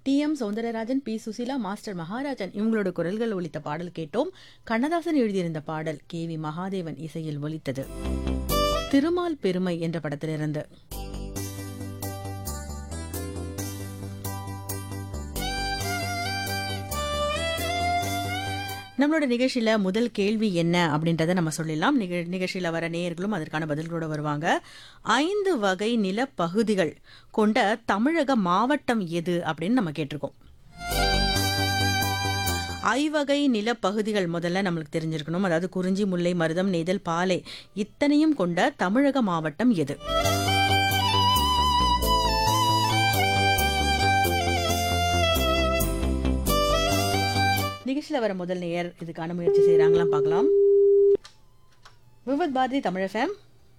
D M Soundararajan P Susheela master Maharajan இவங்களோட குரல்கள் ஒலித்த பாடல் கேட்டோம் கண்ணதாசன் எழுதியிருந்த பாடல் கே வி மகாதேவன் இசையில் ஒலித்தது திருமால் பெருமை என்ற படத்திலிருந்து நம்மளோட நிகழ்ச்சியில முதல் கேள்வி என்ன அப்படின்றத நம்ம சொல்லிடலாம் நிக- நிகழ்ச்சியில வர நேயர்களும் அதற்கான பதில்களோட வருவாங்க ஐந்து வகை நிலப்பகுதிகள் கொண்ட தமிழக மாவட்டம் எது அப்படின்னு நம்ம கேட்டிருக்கோம் ஐவகை நிலப்பகுதிகள் முதல்ல நம்மளுக்கு தெரிஞ்சிருக்கணும் அதாவது குறிஞ்சி முல்லை மருதம் நெய்தல் பாலை இத்தனையும் கொண்ட தமிழக மாவட்டம் எது நிகழ்ச்சியில் வர முதல் நேயர் இதுக்கான முயற்சி செய்கிறாங்களாம் பார்க்கலாம் விவத் பாரதி தமிழ் எஃப்எம்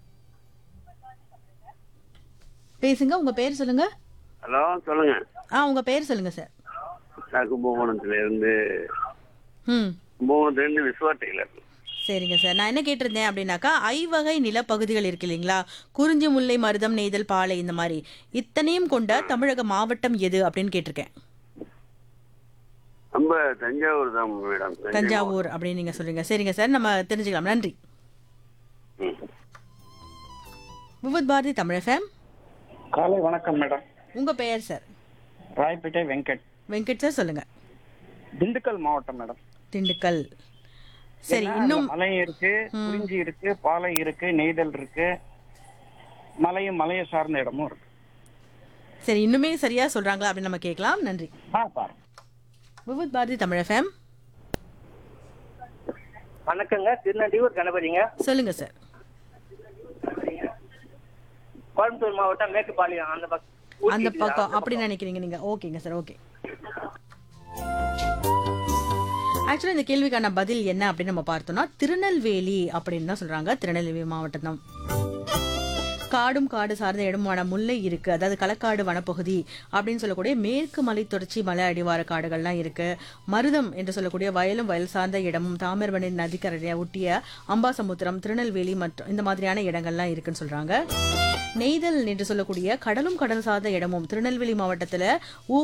பேசுங்க உங்க பேர் சொல்லுங்க ஹலோ சொல்லுங்க ஆ உங்க பேர் சொல்லுங்க சார் நான் கும்பகோணத்துல இருந்து ம் கும்பகோணத்துல இருந்து விஸ்வா டெய்லர் சரிங்க சார் நான் என்ன கேட்டிருந்தேன் அப்படின்னாக்கா ஐவகை நிலப்பகுதிகள் இருக்கு இல்லைங்களா குறிஞ்சி முல்லை மருதம் நெய்தல் பாலை இந்த மாதிரி இத்தனையும் கொண்ட தமிழக மாவட்டம் எது அப்படின்னு கேட்டிருக்கேன் நம்ம தஞ்சாவூர் தான் மேடம் தஞ்சாவூர் அப்படின்னு நீங்க சொல்றீங்க சரிங்க சார் நம்ம தெரிஞ்சுக்கலாம் நன்றி ம். விவத் பாரதி தமிழ் எஃப்எம் காலை வணக்கம் மேடம் உங்க பெயர் சார் ராயப்பேட்டை வெங்கட் வெங்கட் சார் சொல்லுங்க திண்டுக்கல் மாவட்டம் மேடம் திண்டுக்கல் சரி ஏன்னா, இன்னும் அங்க மலை இருக்கு குறிஞ்சி இருக்கு பாலை இருக்கு நெய்தல் இருக்கு மலையும் மலையை சார்ந்த இடமும் இருக்கு சரி இன்னுமே சரியா சொல்றாங்களா அப்படின்னு நம்ம கேட்கலாம் நன்றி ஆ பாருங்க விவத் பாரதி தமிழ் எஃப்எம் வணக்கங்க திருநெல்வேலூர் கணபதிங்க சொல்லுங்க சார் கோயம்புத்தூர் மாவட்டம் மேட்டுப்பாளையம் அந்த பக்கம் அந்த பக்கம் அப்படி நினைக்கிறீங்க நீங்க ஓகேங்க சார் ஓகே ஆக்சுவலாக இந்த கேள்விக்கான பதில் என்ன அப்படின்னு நம்ம பார்த்தோம்னா திருநெல்வேலி அப்படின்னு தான் சொல்றாங்க திருநெல்வேலி மாவட்டம் தான் காடும் காடு சார்ந்த இடமான முல்லை இருக்கு அதாவது களக்காடு வனப்பகுதி அப்படின்னு சொல்லக்கூடிய மேற்கு மலை தொடர்ச்சி மலை அடிவார காடுகள்லாம் இருக்கு மருதம் என்று சொல்லக்கூடிய வயலும் வயல் சார்ந்த இடமும் தாமிரபரணி நதிக்கரையை ஒட்டிய அம்பாசமுத்திரம் திருநெல்வேலி மற்றும் இந்த மாதிரியான இடங்கள்லாம் இருக்குன்னு சொல்றாங்க நெய்தல் என்று சொல்லக்கூடிய கடலும் கடல் சார்ந்த இடமும் திருநெல்வேலி மாவட்டத்துல ஊ